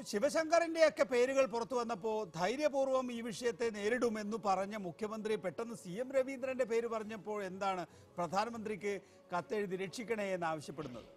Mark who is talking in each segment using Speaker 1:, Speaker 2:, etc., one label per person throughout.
Speaker 1: ശിവശങ്കറിന്റെയൊക്കെ പേരുകൾ പുറത്തു വന്നപ്പോ ധൈര്യപൂർവ്വം ഈ വിഷയത്തെ നേരിടുമെന്ന് പറഞ്ഞ മുഖ്യമന്ത്രി പെട്ടെന്ന് സി എം രവീന്ദ്രന്റെ പേര് പറഞ്ഞപ്പോൾ എന്താണ് പ്രധാനമന്ത്രിക്ക് കത്തെഴുതി രക്ഷിക്കണേ എന്ന് ആവശ്യപ്പെടുന്നത്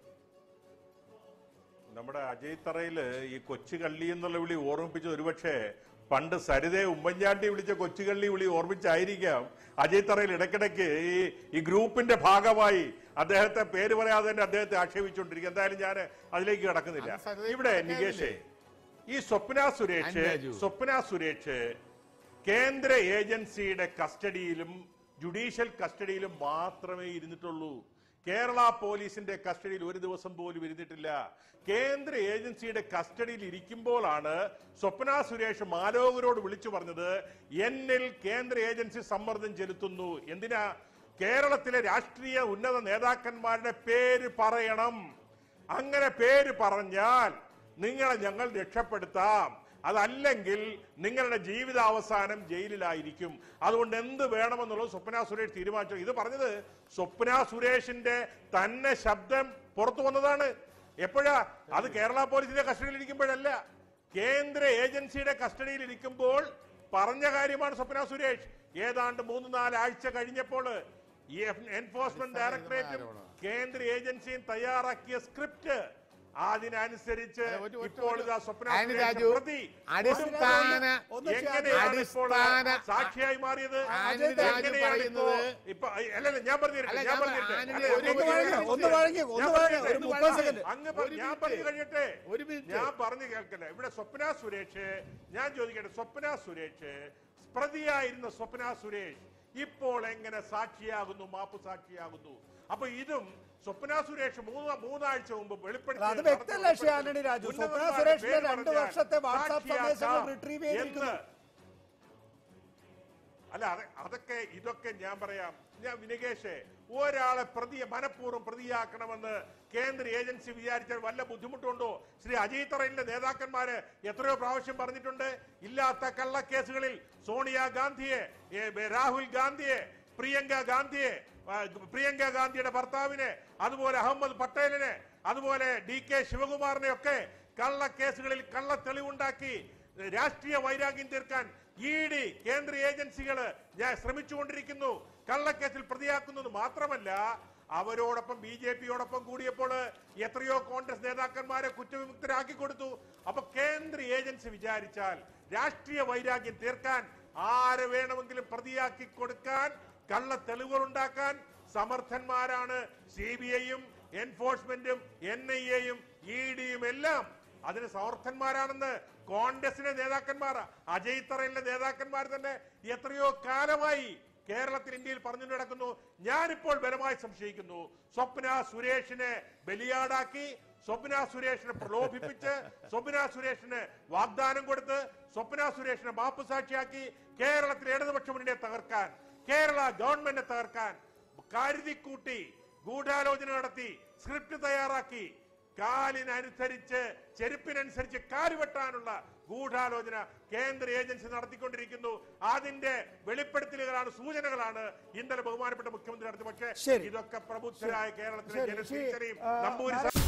Speaker 2: നമ്മുടെ അജയ് തറയില് ഈ കൊച്ചുകള്ളി എന്നുള്ള വിളി ഓർമ്മിപ്പിച്ചത് ഒരുപക്ഷെ പണ്ട് സരിതയെ ഉമ്മൻചാണ്ടി വിളിച്ച കൊച്ചുകള്ളി വിളി ഓർമ്മിച്ചായിരിക്കാം അജയ് തറയിൽ ഇടയ്ക്കിടയ്ക്ക് ഈ ഈ ഗ്രൂപ്പിന്റെ ഭാഗമായി അദ്ദേഹത്തെ പേര് പറയാതെ തന്നെ അദ്ദേഹത്തെ ആക്ഷേപിച്ചുകൊണ്ടിരിക്കും എന്തായാലും ഞാൻ അതിലേക്ക് കടക്കുന്നില്ല
Speaker 3: അത് സരിതയെ
Speaker 2: ഇവിടെ
Speaker 3: പറഞ്ഞതല്ലേ?
Speaker 2: നികേഷേ ഈ സ്വപ്ന സുരേഷ്
Speaker 3: ആൻഡ് രാജു.
Speaker 2: സ്വപ്ന സുരേഷ് കേന്ദ്ര ഏജൻസിയുടെ കസ്റ്റഡിയിലും ജുഡീഷ്യൽ കസ്റ്റഡിയിലും മാത്രമേ ഇരുന്നിട്ടുള്ളൂ കേരള പോലീസിന്റെ കസ്റ്റഡിയിൽ ഒരു ദിവസം പോലും ഇരുന്നിട്ടില്ല കേന്ദ്ര ഏജൻസിയുടെ കസ്റ്റഡിയിൽ ഇരിക്കുമ്പോഴാണ് സ്വപ്ന സുരേഷ് മാലോകരോട് വിളിച്ചു പറഞ്ഞത് എന്നിൽ കേന്ദ്ര ഏജൻസി സമ്മർദ്ദം ചെലുത്തുന്നു എന്തിനാ കേരളത്തിലെ രാഷ്ട്രീയ ഉന്നത നേതാക്കന്മാരുടെ പേര് പറയണം അങ്ങനെ പേര് പറഞ്ഞാൽ നിങ്ങളെ ഞങ്ങൾ രക്ഷപ്പെടുത്താം അതല്ലെങ്കിൽ നിങ്ങളുടെ ജീവിതാവസാനം ജയിലിലായിരിക്കും അതുകൊണ്ട് എന്ത് വേണമെന്നുള്ളത് സ്വപ്ന സുരേഷ് തീരുമാനിച്ചു ഇത് പറഞ്ഞത് സ്വപ്ന സുരേഷിന്റെ തന്നെ ശബ്ദം പുറത്തു വന്നതാണ് എപ്പോഴാ അത് കേരള പോലീസിന്റെ കസ്റ്റഡിയിൽ ഇരിക്കുമ്പോഴല്ല കേന്ദ്ര ഏജൻസിയുടെ കസ്റ്റഡിയിൽ ഇരിക്കുമ്പോൾ പറഞ്ഞ കാര്യമാണ് സ്വപ്ന സുരേഷ് ഏതാണ്ട് മൂന്ന് നാല് ആഴ്ച കഴിഞ്ഞപ്പോൾ ഈ എൻഫോഴ്സ്മെന്റ് ഡയറക്ടറേറ്റും കേന്ദ്ര ഏജൻസിയും തയ്യാറാക്കിയ സ്ക്രിപ്റ്റ് അതിനനുസരിച്ച്
Speaker 3: അല്ല, ഒരു- ഒരു-
Speaker 2: ഇപ്പോൾ ഇതാ സ്വപ്ന
Speaker 3: ആനി
Speaker 2: സുരേഷ്
Speaker 3: രാജു,
Speaker 2: പ്രതി
Speaker 3: അടിസ്ഥാന
Speaker 1: ഒന്ന്
Speaker 2: എങ്ങനെയാണ് ഇപ്പോൾ
Speaker 3: അടിസ്ഥാന-
Speaker 2: സാക്ഷിയായി മാറിയത്
Speaker 3: ആനി രാജു
Speaker 2: എങ്ങനെയാണ് ഇപ്പോ
Speaker 3: പറയുന്നത്
Speaker 2: ഇപ്പൊ അല്ലല്ല ഞാൻ പറഞ്ഞു
Speaker 3: അല്ല,
Speaker 2: ഞാൻ
Speaker 3: ഞാൻ
Speaker 2: പറഞ്ഞിട്ട്
Speaker 3: ആനി
Speaker 2: അല്ല,
Speaker 3: ഒരു
Speaker 2: ഒന്ന്
Speaker 3: മിനിറ്റ്,
Speaker 2: വഴങ്ങ്,
Speaker 1: ഒന്ന് വഴങ്ങ്, ഒന്ന്
Speaker 2: ഞാൻ
Speaker 1: വഴങ്ങ്,
Speaker 2: പറഞ്ഞിട്ട്
Speaker 1: ഒരു മുപ്പത് സെക്കൻഡ്.
Speaker 2: അങ്ങ് പറ-
Speaker 3: ഒരു
Speaker 2: ഞാൻ
Speaker 3: മിനിറ്റ്.
Speaker 2: പറഞ്ഞു കഴിയട്ടെ
Speaker 3: ഒരു മിനിറ്റ്.
Speaker 2: ഞാൻ പറഞ്ഞു കേൾക്കല്ല ഇവിടെ സ്വപ്ന സുരേഷ് ഞാൻ ചോദിക്കട്ടെ സ്വപ്ന സുരേഷ് പ്രതിയായിരുന്ന സ്വപ്ന സുരേഷ് ഇപ്പോൾ എങ്ങനെ സാക്ഷിയാകുന്നു മാപ്പ് സാക്ഷിയാകുന്നു അപ്പൊ ഇതും സ്വപ്ന സുരേഷ് മൂന്ന് മൂന്നാഴ്ച മുമ്പ് വെളിപ്പെടുത്തി
Speaker 1: അത് വ്യക്തമല്ല ശ്രീ ആന്റണി രാജു. സ്വപ്ന സുരേഷിന്റെ രണ്ട് വർഷത്തെ വാട്സാപ്പ് സന്ദേശങ്ങൾ retrieve ചെയ്തിരിക്കുന്നു.
Speaker 2: അല്ല അത- അതൊക്കെ ഇതൊക്കെ ഞാൻ പറയാം ഞാൻ വിനികേഷേ ഒരാളെ പ്രതിയെ മനഃപൂർവ്വം പ്രതിയാക്കണമെന്ന് കേന്ദ്ര ഏജൻസി വിചാരിച്ചാൽ വല്ല ബുദ്ധിമുട്ടുണ്ടോ ശ്രീ അജയ് തറയിലെ നേതാക്കന്മാര് എത്രയോ പ്രാവശ്യം പറഞ്ഞിട്ടുണ്ട് ഇല്ലാത്ത കള്ളക്കേസുകളിൽ സോണിയ ഗാന്ധിയെ ഏ, രാഹുൽ ഗാന്ധിയെ പ്രിയങ്ക ഗാന്ധിയെ ആ, പ്രിയങ്ക ഗാന്ധിയുടെ ഭർത്താവിനെ അതുപോലെ അഹമ്മദ് പട്ടേലിനെ അതുപോലെ ഡി കെ ശിവകുമാറിനെ ഒക്കെ കള്ളക്കേസുകളിൽ കള്ള തെളിവുണ്ടാക്കി രാഷ്ട്രീയ വൈരാഗ്യം തീർക്കാൻ ഇ ഡി കേന്ദ്ര ഏജൻസികൾ ഞാൻ ശ്രമിച്ചുകൊണ്ടിരിക്കുന്നു കള്ളക്കേസിൽ പ്രതിയാക്കുന്നത് മാത്രമല്ല അവരോടൊപ്പം ബി ജെ പിയോടൊപ്പം കൂടിയപ്പോൾ എത്രയോ കോൺഗ്രസ് നേതാക്കന്മാരെ കുറ്റവിമുക്തരാക്കി കൊടുത്തു അപ്പൊ കേന്ദ്ര ഏജൻസി വിചാരിച്ചാൽ രാഷ്ട്രീയ വൈരാഗ്യം തീർക്കാൻ ആരെ വേണമെങ്കിലും പ്രതിയാക്കി കൊടുക്കാൻ കള്ള തെളിവുകൾ ഉണ്ടാക്കാൻ സമർത്ഥന്മാരാണ് സി ബി ഐയും എൻഫോഴ്സ്മെന്റും എൻ ഐ എയും ഇ ഡിയും എല്ലാം അതിന് സമർത്ഥന്മാരാണെന്ന് കോൺഗ്രസിന്റെ നേതാക്കന്മാർ അജയ് തറയിലെ നേതാക്കന്മാർ തന്നെ എത്രയോ കാലമായി കേരളത്തിൽ ഇന്ത്യയിൽ പറഞ്ഞു നടക്കുന്നു ഞാനിപ്പോൾ ബലമായി സംശയിക്കുന്നു സ്വപ്ന സുരേഷിനെ ബലിയാടാക്കി സ്വപ്ന സുരേഷിനെ പ്രലോഭിപ്പിച്ച് സ്വപ്ന സുരേഷിന് വാഗ്ദാനം കൊടുത്ത് സ്വപ്ന സുരേഷിനെ മാപ്പ് സാക്ഷിയാക്കി കേരളത്തിലെ ഇടതുപക്ഷ മുന്നണിയെ തകർക്കാൻ കേരള ഗവൺമെന്റിനെ തകർക്കാൻ കരുതിക്കൂട്ടി ഗൂഢാലോചന നടത്തി സ്ക്രിപ്റ്റ് തയ്യാറാക്കി കാലിനനുസരിച്ച് ചെരുപ്പിനനുസരിച്ച് കാലുവെട്ടാനുള്ള ഗൂഢാലോചന കേന്ദ്ര ഏജൻസി നടത്തിക്കൊണ്ടിരിക്കുന്നു അതിന്റെ വെളിപ്പെടുത്തലുകളാണ് സൂചനകളാണ് ഇന്നലെ ബഹുമാനപ്പെട്ട മുഖ്യമന്ത്രി നടത്തി പക്ഷേ
Speaker 1: ശരി.
Speaker 2: ഇതൊക്കെ പ്രബുദ്ധരായ കേരളത്തിലെ
Speaker 1: ശരി,
Speaker 2: ജനം
Speaker 1: ശ്രീ,
Speaker 2: തിരിച്ചറിയും
Speaker 1: ആ,
Speaker 2: നമ്പൂരി
Speaker 1: നാരായണ-